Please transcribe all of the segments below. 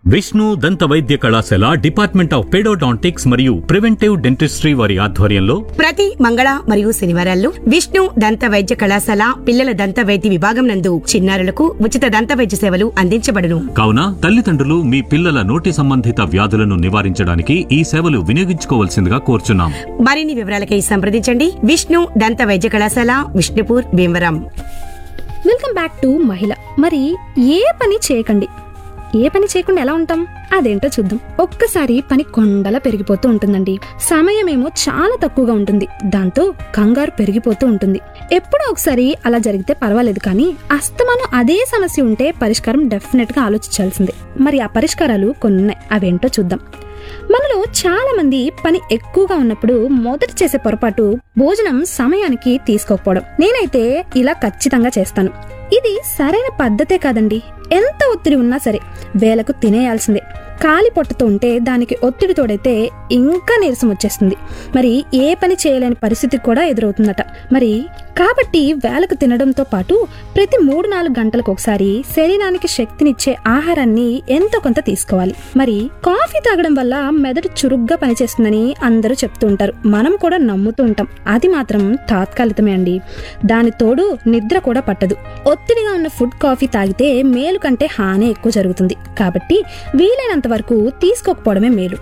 విష్ణు దంత వైద్య కళాశాల డిపార్ట్మెంట్ ఆఫ్ పెడోడాంటిక్స్ మరియు ప్రివెంటివ్ డెంటిస్ట్రీ వారి ఆధ్వర్యంలో ప్రతి మంగళ మరియు శనివారాల్లో విష్ణు దంత వైద్య కళాశాల పిల్లల దంత వైద్య విభాగం నందు చిన్నారులకు ఉచిత దంత వైద్య సేవలు అందించబడును కావున తల్లిదండ్రులు మీ పిల్లల నోటి సంబంధిత వ్యాధులను నివారించడానికి ఈ సేవలు వినియోగించుకోవాల్సిందిగా కోరుచున్నాం మరిన్ని వివరాలకై సంప్రదించండి విష్ణు దంత వైద్య కళాశాల Vishnupur Bhimavaram welcome back to మహిళ మరి ఏ పని చేయకండి ఏ పని చేయకుండా ఎలా ఉంటాం అదేంటో చూద్దాం ఒక్కసారి పని కొండలా పెరిగిపోతూ ఉంటుందండి సమయమేమో చాలా తక్కువగా ఉంటుంది దాంతో కంగారు పెరిగిపోతూ ఉంటుంది ఎప్పుడో ఒకసారి అలా జరిగితే పర్వాలేదు కానీ అస్తమానం అదే సమస్య ఉంటే పరిష్కారం డెఫినెట్ గా ఆలోచించాల్సిందే మరి ఆ పరిష్కారాలు కొన్ని ఉన్నాయి అవేంటో చూద్దాం మనలో చాలా మంది పని ఎక్కువగా ఉన్నప్పుడు మొదట చేసే పొరపాటు భోజనం సమయానికి తీసుకోకపోవడం నేనైతే ఇలా ఖచ్చితంగా చేస్తాను ఇది సరైన పద్ధతే కాదండి ఎంత ఒత్తిడి ఉన్నా సరే వేలకు తినేయాల్సిందే కాలి పొట్టతో ఉంటే దానికి ఒత్తిడి తోడైతే ఇంకా నీరసం వచ్చేస్తుంది మరి ఏ పని చేయలేని పరిస్థితి కూడా ఎదురవుతుందట మరి కాబట్టి వేలకు తినడంతో పాటు ప్రతి మూడు నాలుగు గంటలకు ఒకసారి శరీరానికి శక్తినిచ్చే ఆహారాన్ని ఎంతో కొంత తీసుకోవాలి మరి కాఫీ తాగడం వల్ల మెదడు చురుగ్గా పనిచేస్తుందని అందరూ చెప్తూ ఉంటారు మనం కూడా నమ్ముతూ ఉంటాం అది మాత్రం తాత్కాలికమే అండి దాని తోడు నిద్ర కూడా పట్టదు ఒత్తిడిగా ఉన్న ఫుడ్ కాఫీ తాగితే మేలు కంటే హాని ఎక్కువ జరుగుతుంది కాబట్టి వీలైనంత వరకు తీసుకోకపోవడమే మేలు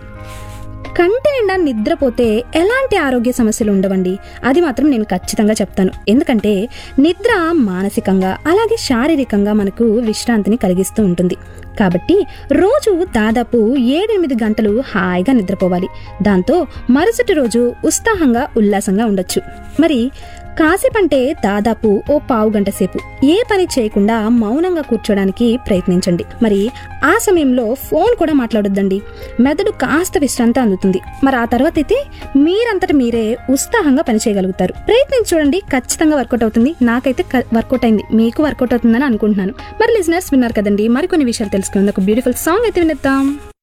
కంటి నిండా నిద్రపోతే ఎలాంటి ఆరోగ్య సమస్యలు ఉండవండి అది మాత్రం నేను ఖచ్చితంగా చెప్తాను ఎందుకంటే నిద్ర మానసికంగా అలాగే శారీరకంగా మనకు విశ్రాంతిని కలిగిస్తూ ఉంటుంది కాబట్టి రోజు దాదాపు ఏడెనిమిది గంటలు హాయిగా నిద్రపోవాలి దాంతో మరుసటి రోజు ఉత్సాహంగా ఉల్లాసంగా ఉండొచ్చు మరి కాసేపంటే దాదాపు ఓ పావు గంట సేపు ఏ పని చేయకుండా మౌనంగా కూర్చోడానికి ప్రయత్నించండి మరి ఆ సమయంలో ఫోన్ కూడా మాట్లాడొద్దండి మెదడు కాస్త విశ్రాంతి అందుతుంది మరి ఆ తర్వాత అయితే మీరంతట మీరే ఉత్సాహంగా పని చేయగలుగుతారు ప్రయత్నించి చూడండి ఖచ్చితంగా వర్కౌట్ అవుతుంది నాకైతే వర్కౌట్ అయింది మీకు వర్కౌట్ అవుతుందని అనుకుంటున్నాను మరి లిజనర్స్ విన్నారు కదండి మరికొన్ని విషయాలు తెలుసుకుందాం ఒక బ్యూటిఫుల్ సాంగ్ అయితే వినిద్దాం